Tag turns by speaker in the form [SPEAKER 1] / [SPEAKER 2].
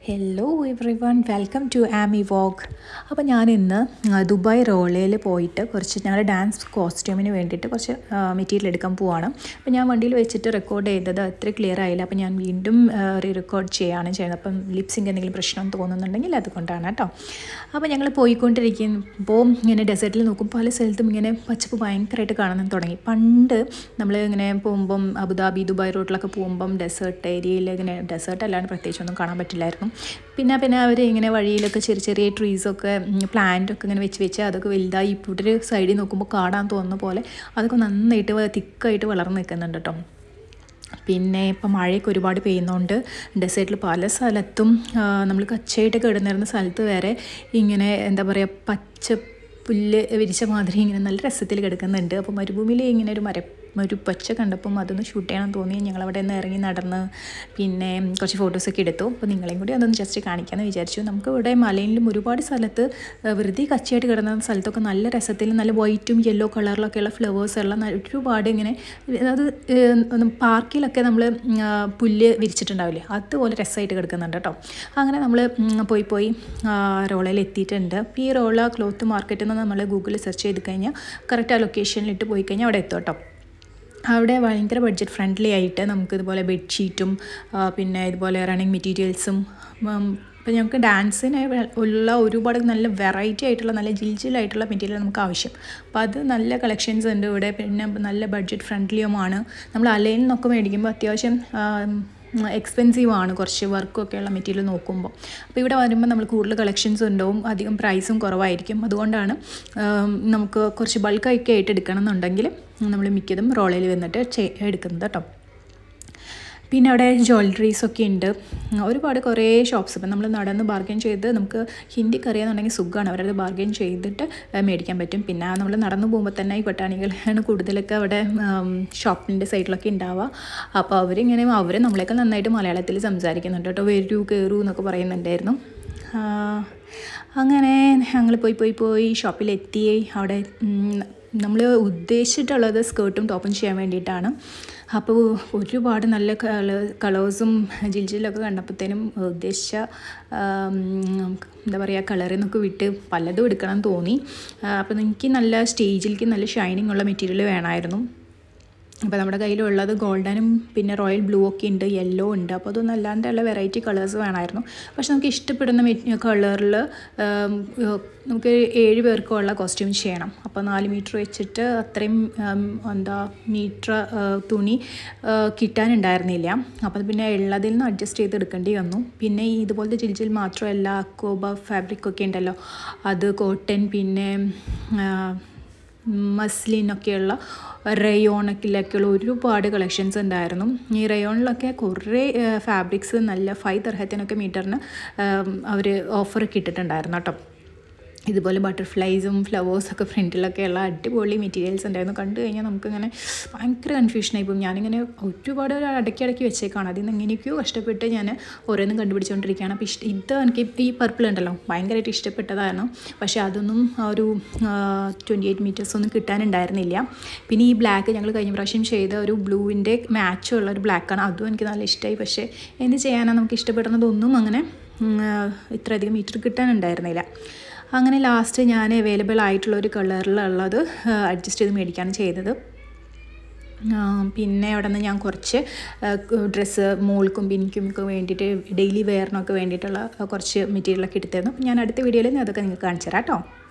[SPEAKER 1] hello everyone welcome to ആമി വോക്ക് അപ്പോൾ ഞാൻ ഇന്ന് ആ, ദുബായ് റോളയിൽ പോയിട്ട് കുറച്ച് ഞങ്ങളുടെ ഡാൻസ് കോസ്റ്റ്യൂമിന് വേണ്ടിയിട്ട് കുറച്ച് മെറ്റീരിയൽ എടുക്കാൻ പോവാണ് അപ്പോൾ ഞാൻ വണ്ടിയിൽ വെച്ചിട്ട് റെക്കോർഡ് ചെയ്തത് അത്ര ക്ലിയർ ആയില്ല അപ്പോൾ ഞാൻ വീണ്ടും റീ റെക്കോർഡ് ചെയ്യുകയാണ് ചെയ്യുന്നത് അപ്പം ലിപ്സിങ് എന്തെങ്കിലും പ്രശ്നം തോന്നുന്നുണ്ടെങ്കിൽ അതുകൊണ്ടാണ് കേട്ടോ അപ്പോൾ ഞങ്ങൾ പോയിക്കൊണ്ടിരിക്കുമ്പോൾ ഇങ്ങനെ ഡെസേർട്ടിൽ നോക്കും പല സ്ഥലത്തും ഇങ്ങനെ പച്ചപ്പ് ഭയങ്കരമായിട്ട് കാണാൻ തുടങ്ങി പണ്ട് നമ്മൾ ഇങ്ങനെ പോകുമ്പം അബുദാബി ദുബായ് റോഡിലൊക്കെ പോകുമ്പം ഡെസേർട്ട് ഏരിയയിൽ ഇങ്ങനെ ഡെസേർട്ട് അല്ലാണ്ട് പ്രത്യേകിച്ചൊന്നും കാണാൻ പറ്റില്ലായിരുന്നു പിന്നെ പിന്നെ അവർ ഇങ്ങനെ വഴിയിലൊക്കെ ചെറിയ ചെറിയ ട്രീസൊക്കെ പ്ലാന്റ് ഒക്കെ ഇങ്ങനെ വെച്ച് വെച്ച് അതൊക്കെ വലുതായി ഇപ്പോൾ ഒരു സൈഡിൽ നോക്കുമ്പോൾ കാണാൻ തോന്നുന്ന പോലെ അതൊക്കെ നന്നായിട്ട് തിക്കായിട്ട് വളർന്ന് നിൽക്കുന്നുണ്ട് കേട്ടോ പിന്നെ ഇപ്പം മഴയൊക്കെ ഒരുപാട് പെയ്യുന്നതുകൊണ്ട് ഡെസേർട്ടിൽ പല സ്ഥലത്തും നമ്മൾ കച്ചയായിട്ടൊക്കെ ഇടുന്നിരുന്ന സ്ഥലത്ത് വരെ ഇങ്ങനെ എന്താ പറയുക പച്ച പുല്ല് വിരിച്ച മാതിരി ഇങ്ങനെ നല്ല രസത്തിൽ കിടക്കുന്നുണ്ട് അപ്പോൾ മരുഭൂമിയിൽ ഇങ്ങനെ ഒരു മര ഒരു പച്ച കണ്ടപ്പം അതൊന്ന് ഷൂട്ട് ചെയ്യണം തോന്നി ഞങ്ങൾ അവിടെ നിന്ന് ഇറങ്ങി നടന്ന് പിന്നെ കുറച്ച് ഫോട്ടോസൊക്കെ എടുത്തു അപ്പോൾ നിങ്ങളെയും കൂടി അതൊന്ന് ജസ്റ്റ് കാണിക്കാമെന്ന് വിചാരിച്ചു നമുക്ക് ഇവിടെ മലയിലും ഒരുപാട് സ്ഥലത്ത് ആ, വെറുതെ കച്ചയായിട്ട് കിടന്ന സ്ഥലത്തൊക്കെ നല്ല രസത്തിൽ നല്ല വൈറ്റും യെല്ലോ കളറിലൊക്കെയുള്ള ഫ്ലവേഴ്സ് ഉള്ള ന- ഒരുപാട് ഇങ്ങനെ അത് പാർക്കിലൊക്കെ നമ്മൾ പുല്ല് വിരിച്ചിട്ടുണ്ടാവില്ലേ അതുപോലെ രസമായിട്ട് കിടക്കുന്നുണ്ട് കേട്ടോ അങ്ങനെ നമ്മൾ പോയി പോയി റോളയിൽ എത്തിയിട്ടുണ്ട് അപ്പോൾ ഈ റോള ക്ലോത്ത് മാർക്കറ്റിൽ നിന്ന് നമ്മൾ ഗൂഗിളിൽ സെർച്ച് ചെയ്ത് കഴിഞ്ഞാൽ കറക്റ്റ് ആ ലൊക്കേഷനിലിട്ട് പോയി കഴിഞ്ഞാൽ അവിടെ എത്തും കേട്ടോ അവിടെ ഭയങ്കര ബഡ്ജറ്റ് ഫ്രണ്ട്ലി ആയിട്ട് നമുക്ക് ഇതുപോലെ ബെഡ്ഷീറ്റും ആ, പിന്നെ ഇതുപോലെ റണ്ണിങ് മെറ്റീരിയൽസും ഇപ്പം ഞങ്ങൾക്ക് ഡാൻസിന് ഉള്ള ഒരുപാട് നല്ല വെറൈറ്റി ആയിട്ടുള്ള നല്ല ജിൽജിലായിട്ടുള്ള മെറ്റീരിയൽ നമുക്ക് ആവശ്യം അപ്പോൾ അത് നല്ല കളക്ഷൻസ് ഉണ്ട് ഇവിടെ പിന്നെ നല്ല ബഡ്ജറ്റ് ഫ്രണ്ട്ലിയുമാണ് നമ്മൾ അലയിൽ നിന്നൊക്കെ മേടിക്കുമ്പോൾ അത്യാവശ്യം എക്സ്പെൻസീവ് ആണ് കുറച്ച് വർക്കൊക്കെ ഉള്ള മെറ്റീരിയൽ നോക്കുമ്പോൾ അപ്പോൾ ഇവിടെ വരുമ്പോൾ നമ്മൾ കൂടുതൽ കളക്ഷൻസ് ഉണ്ടാവും അധികം പ്രൈസും കുറവായിരിക്കും അതുകൊണ്ടാണ് ആം, നമുക്ക് കുറച്ച് ബൾക്കായിട്ട് ആയിട്ട് എടുക്കണം എന്നുണ്ടെങ്കിൽ നമ്മൾ മിക്കതും റോളയിൽ വന്നിട്ട് ചെ- എടുക്കുന്നത് കേട്ടോ പിന്നെ അവിടെ ജ്വല്ലറീസ് ഒക്കെ ഉണ്ട് ഒരുപാട് കുറേ ഷോപ്സ് ഇപ്പം നമ്മൾ നടന്ന് ബാർഗൈൻ ചെയ്ത് നമുക്ക് ഹിന്ദിക്ക് അറിയാന്നുണ്ടെങ്കിൽ സുഖമാണ് അവരത് ബാർഗൈൻ ചെയ്തിട്ട് ഏഹ്, മേടിക്കാൻ പറ്റും പിന്നെ നമ്മൾ നടന്നു പോകുമ്പോൾ തന്നെ ഈ പട്ടാണികളാണ് കൂടുതലൊക്കെ അവിടെ ഷോപ്പിൻ്റെ സൈഡിലൊക്കെ ഉണ്ടാവുക അപ്പോൾ അവരിങ്ങനെ അവർ നമ്മളെക്കാൾ നന്നായിട്ട് മലയാളത്തിൽ സംസാരിക്കുന്നുണ്ട് കേട്ടോ വരൂ കയറൂ എന്നൊക്കെ പറയുന്നുണ്ടായിരുന്നു ആ, അങ്ങനെ ഞങ്ങൾ പോയി പോയി പോയി ഷോപ്പിലെത്തി അവിടെ നമ്മൾ ഉദ്ദേശിച്ചിട്ടുള്ളത് സ്കേർട്ടും ടോപ്പും ചെയ്യാൻ വേണ്ടിയിട്ടാണ് അപ്പോൾ ഒരുപാട് നല്ല കള കളേഴ്സും ജിൽജിലൊക്കെ കണ്ടപ്പോഴത്തേനും ഉദ്ദേശിച്ച ആം, എന്താ പറയുക കളറിൽ നിന്നൊക്കെ വിട്ട് പലതും എടുക്കണം എന്ന് തോന്നി അപ്പോൾ എനിക്ക് നല്ല സ്റ്റേജിലേക്ക് നല്ല ഷൈനിങ് ഉള്ള മെറ്റീരിയൽ വേണമായിരുന്നു അപ്പോൾ നമ്മുടെ കയ്യിലുള്ളത് ഗോൾഡനും പിന്നെ റോയൽ ബ്ലൂ ഒക്കെ ഉണ്ട് യെല്ലോ ഉണ്ട് അപ്പോൾ അതൊന്നും അല്ലാണ്ടുള്ള വെറൈറ്റി കളേഴ്സ് വേണമായിരുന്നു പക്ഷെ നമുക്ക് ഇഷ്ടപ്പെടുന്ന കളറിൽ നമുക്ക് ഏഴ് പേർക്കുള്ള കോസ്റ്റ്യൂം ചെയ്യണം അപ്പോൾ നാല് മീറ്റർ വെച്ചിട്ട് അത്രയും ഉം, എന്താ മീറ്റർ തുണി ആ, കിട്ടാനുണ്ടായിരുന്നില്ല അപ്പോൾ പിന്നെ ഉള്ളതിൽ നിന്ന് അഡ്ജസ്റ്റ് ചെയ്ത് എടുക്കേണ്ടി വന്നു പിന്നെ ഈ ഇതുപോലത്തെ ജിൽജിൽ മാത്രമല്ല അക്കോബ ഫാബ്രിക് ഒക്കെ ഉണ്ടല്ലോ അത് കോട്ടൺ പിന്നെ ആ, മസ്ലിനൊക്കെയുള്ള റയോണക്കിലൊക്കെയുള്ള ഒരുപാട് കളക്ഷൻസ് ഉണ്ടായിരുന്നു ഈ റയോണിലൊക്കെ കുറേ ഫാബ്രിക്സ് നല്ല ഫൈവ് തെർഹത്തിനൊക്കെ മീറ്ററിന് അവർ ഓഫർ ഇട്ടിട്ടുണ്ടായിരുന്നു കേട്ടോ ഇതുപോലെ ബട്ടർഫ്ലൈസും ഫ്ലവേഴ്സൊക്കെ ഫ്രണ്ടിലൊക്കെയുള്ള അടിപൊളി മെറ്റീരിയൽസ് ഉണ്ടായിരുന്നു കണ്ടു കഴിഞ്ഞാൽ നമുക്കിങ്ങനെ ഭയങ്കര കൺഫ്യൂഷനായി പോകും ഞാനിങ്ങനെ ഒരുപാട് ഇടയ്ക്ക് ഇടയ്ക്ക് വെച്ചേക്കാണ് അതിൽ നിന്ന് എങ്ങനെയൊക്കെയോ കഷ്ടപ്പെട്ട് ഞാൻ ഓരോന്നും കണ്ടുപിടിച്ചുകൊണ്ടിരിക്കുകയാണ് അപ്പോൾ ഇഷ്ടം ഇത് എനിക്ക് ഈ പർപ്പിൾ ഉണ്ടല്ലോ ഭയങ്കരമായിട്ട് ഇഷ്ടപ്പെട്ടതായിരുന്നു പക്ഷേ അതൊന്നും ആ ഒരു ട്വൻറ്റി എയ്റ്റ് മീറ്റേഴ്സ് ഒന്നും കിട്ടാനുണ്ടായിരുന്നില്ല പിന്നെ ഈ ബ്ലാക്ക് ഞങ്ങൾ കഴിഞ്ഞ പ്രാവശ്യം ചെയ്ത ഒരു ബ്ലൂവിൻ്റെ മാച്ചുള്ള ഒരു ബ്ലാക്കാണ് അതും എനിക്ക് നല്ല ഇഷ്ടമായി പക്ഷേ എന്ത് ചെയ്യാനാണ് നമുക്ക് ഇഷ്ടപ്പെടുന്നതൊന്നും അങ്ങനെ ഉം, ആ, ഇത്രയധികം മീറ്റർ കിട്ടാനുണ്ടായിരുന്നില്ല അങ്ങനെ ലാസ്റ്റ് ഞാൻ അവൈലബിൾ ആയിട്ടുള്ള ഒരു കളറിലുള്ളത് അഡ്ജസ്റ്റ് ചെയ്ത് മേടിക്കുകയാണ് ചെയ്തത് ആ, പിന്നെ അവിടെ നിന്ന് ഞാൻ കുറച്ച് ഡ്രസ്സ് മോൾക്കും പിനിക്കും ഒക്കെ വേണ്ടിയിട്ട് ഡെയിലി വെയറിനൊക്കെ വേണ്ടിയിട്ടുള്ള കുറച്ച് മെറ്റീരിയലൊക്കെ എടുത്തിരുന്നു ഞാൻ അടുത്ത വീഡിയോയിൽ അതൊക്കെ നിങ്ങൾക്ക് കാണിച്ചു തരാം കേട്ടോ